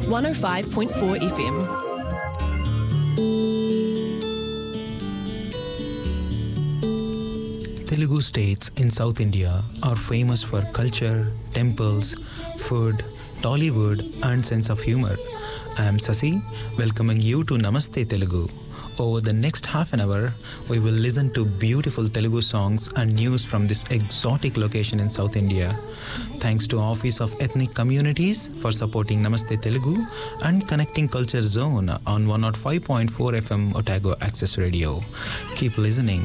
105.4 FM. Telugu states in South India are famous for culture, temples, food, Tollywood, and sense of humor. I am Sasi, welcoming you to Namaste Telugu. Over the next half an hour, we will listen to beautiful Telugu songs and news from this exotic location in South India. Thanks to Office of Ethnic Communities for supporting Namaste Telugu and connecting Culture Zone on 105.4 FM Otago Access Radio. Keep listening.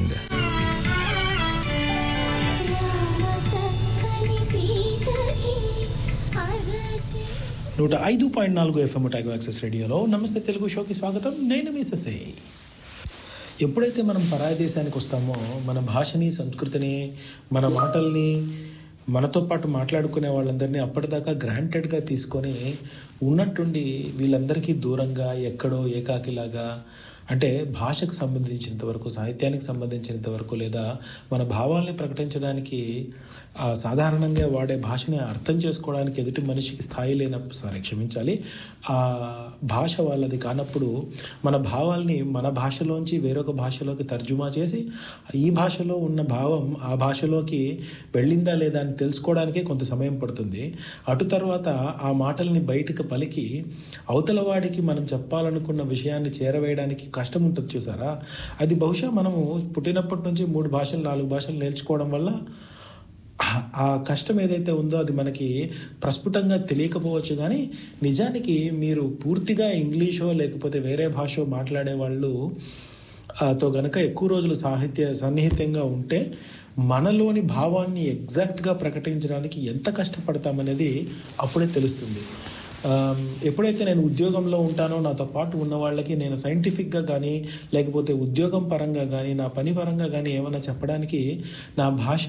చక్కని సీతకి అరచే నూట ఐదు point నాలుగు FM ట్యాగో access రేడియోలో నమస్తే తెలుగు షోకి స్వాగతం నేను మీ ససే ఎప్పుడైతే మనం పరాయి దేశానికి వస్తామో మన భాషని సంస్కృతిని మన మాటల్ని మనతో పాటు మాట్లాడుకునే వాళ్ళందరినీ అప్పటిదాకా గ్రాంటెడ్గా తీసుకొని ఉన్నట్టుండి వీళ్ళందరికీ దూరంగా ఎక్కడో ఏకాకిలాగా అంటే భాషకు సంబంధించినంత వరకు సాహిత్యానికి సంబంధించినంత వరకు లేదా మన భావాల్ని ప్రకటించడానికి ఆ సాధారణంగా వాడే భాషని అర్థం చేసుకోవడానికి ఎదుటి మనిషికి స్థాయి లేనప్పుడు సరే క్షమించాలి ఆ భాష వాళ్ళది కానప్పుడు మన భావాల్ని మన భాషలోంచి వేరొక భాషలోకి తర్జుమా చేసి ఈ భాషలో ఉన్న భావం ఆ భాషలోకి వెళ్ళిందా లేదా అని తెలుసుకోవడానికే కొంత సమయం పడుతుంది అటు తర్వాత ఆ మాటల్ని బయటకు పలికి అవతల వాడికి మనం చెప్పాలనుకున్న విషయాన్ని చేరవేయడానికి కష్టం ఉంటుంది చూసారా అది బహుశా మనము పుట్టినప్పటి నుంచి మూడు భాషలు నాలుగు భాషలు నేర్చుకోవడం వల్ల ఆ- ఆ కష్టం ఏదైతే ఉందో అది మనకి ప్రస్ఫుటంగా తెలియకపోవచ్చు కానీ నిజానికి మీరు పూర్తిగా ఇంగ్లీషో లేకపోతే వేరే భాషో మాట్లాడే వాళ్ళు ఆ, తో గనక ఎక్కువ రోజులు సాహిత్య సన్నిహితంగా ఉంటే మనలోని భావాన్ని ఎగ్జాక్ట్గా ప్రకటించడానికి ఎంత కష్టపడతామనేది అప్పుడే తెలుస్తుంది ఆమ్, ఎప్పుడైతే నేను ఉద్యోగంలో ఉంటానో నాతో పాటు ఉన్న వాళ్ళకి నేను సైంటిఫిక్గా కానీ లేకపోతే ఉద్యోగం పరంగా కానీ నా పని పరంగా కానీ ఏమైనా చెప్పడానికి నా భాష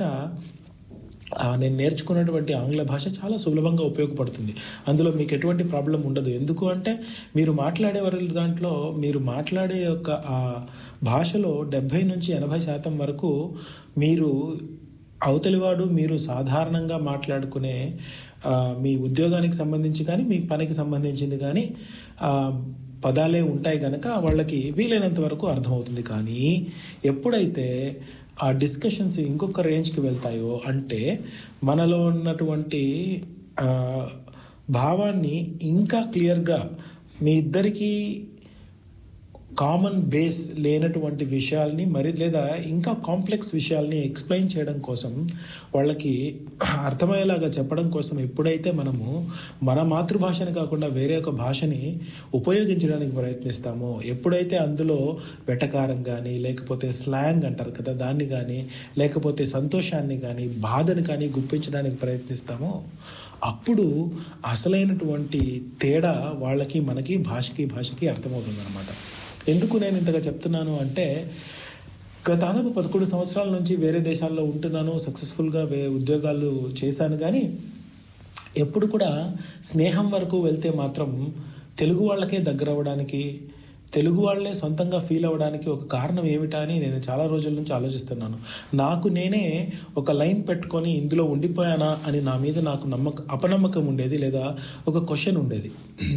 ఆ, నేను నేర్చుకున్నటువంటి ఆంగ్ల భాష చాలా సులభంగా ఉపయోగపడుతుంది అందులో మీకు ఎటువంటి ప్రాబ్లం ఉండదు ఎందుకు అంటే మీరు మాట్లాడే వారి దాంట్లో మీరు మాట్లాడే యొక్క ఆ భాషలో డెబ్భై నుంచి ఎనభై శాతం వరకు మీరు అవతలివాడు మీరు సాధారణంగా మాట్లాడుకునే ఆ, మీ ఉద్యోగానికి సంబంధించి కానీ మీ పనికి సంబంధించింది కానీ ఆ, పదాలే ఉంటాయి కనుక వాళ్ళకి వీలైనంత వరకు అర్థమవుతుంది కానీ ఎప్పుడైతే ఆ డిస్కషన్స్ ఇంకొక రేంజ్కి వెళ్తాయో అంటే మనలో ఉన్నటువంటి ఆ, భావాన్ని ఇంకా క్లియర్గా మీ ఇద్దరికీ కామన్ బేస్ లేనటువంటి విషయాల్ని మరి లేదా ఇంకా కాంప్లెక్స్ విషయాల్ని ఎక్స్ప్లెయిన్ చేయడం కోసం వాళ్ళకి అర్థమయ్యేలాగా చెప్పడం కోసం ఎప్పుడైతే మనము మన మాతృభాషని కాకుండా వేరే ఒక భాషని ఉపయోగించడానికి ప్రయత్నిస్తామో ఎప్పుడైతే అందులో వెటకారం కానీ లేకపోతే స్లాంగ్ అంటారు కదా దాన్ని కానీ లేకపోతే సంతోషాన్ని కానీ బాధని కానీ గుప్పించడానికి ప్రయత్నిస్తామో అప్పుడు అసలైనటువంటి తేడా వాళ్ళకి మనకి భాషకి భాషకి అర్థమవుతుంది అనమాట ఎందుకు నేను ఇంతగా చెప్తున్నాను అంటే గత దాదాపు పదకొండు సంవత్సరాల నుంచి వేరే దేశాల్లో ఉంటున్నాను సక్సెస్ఫుల్గా వే ఉద్యోగాలు చేశాను కానీ ఎప్పుడు కూడా స్నేహం వరకు వెళ్తే మాత్రం తెలుగు వాళ్ళకే దగ్గర అవ్వడానికి తెలుగు వాళ్ళే సొంతంగా ఫీల్ అవ్వడానికి ఒక కారణం ఏమిటా అని నేను చాలా రోజుల నుంచి ఆలోచిస్తున్నాను నాకు నేనే ఒక లైన్ పెట్టుకొని ఇందులో ఉండిపోయానా అని నా మీద నాకు నమ్మక అపనమ్మకం ఉండేది లేదా ఒక క్వశ్చన్ ఉండేది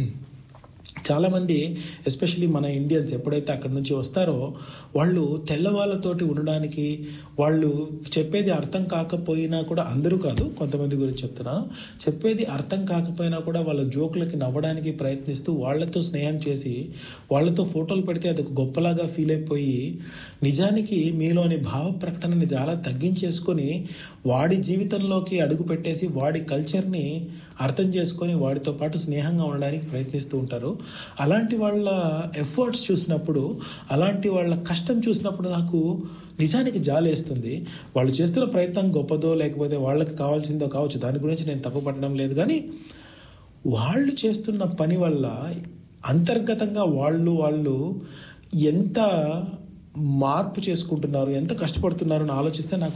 చాలామంది ఎస్పెషలీ మన ఇండియన్స్ ఎప్పుడైతే అక్కడి నుంచి వస్తారో వాళ్ళు తెల్లవాళ్ళతోటి ఉండడానికి వాళ్ళు చెప్పేది అర్థం కాకపోయినా కూడా అందరూ కాదు కొంతమంది గురించి చెప్తున్నాను చెప్పేది అర్థం కాకపోయినా కూడా వాళ్ళ జోకులకి నవ్వడానికి ప్రయత్నిస్తూ వాళ్ళతో స్నేహం చేసి వాళ్ళతో ఫోటోలు పెడితే అది ఒక గొప్పలాగా ఫీల్ అయిపోయి నిజానికి మీలోని భావ ప్రకటనని చాలా తగ్గించేసుకొని వాడి జీవితంలోకి అడుగు పెట్టేసి వాడి కల్చర్ని అర్థం చేసుకొని వాడితో పాటు స్నేహంగా ఉండడానికి ప్రయత్నిస్తూ ఉంటారు అలాంటి వాళ్ళ ఎఫర్ట్స్ చూసినప్పుడు అలాంటి వాళ్ళ కష్టం చూసినప్పుడు నాకు నిజానికి జాలేస్తుంది వాళ్ళు చేస్తున్న ప్రయత్నం గొప్పదో లేకపోతే వాళ్ళకి కావాల్సిందో కావచ్చు దాని గురించి నేను తప్పు పట్టడం లేదు కానీ వాళ్ళు చేస్తున్న పని వల్ల అంతర్గతంగా వాళ్ళు వాళ్ళు ఎంత మార్పు చేసుకుంటున్నారు ఎంత కష్టపడుతున్నారు అని ఆలోచిస్తే నాకు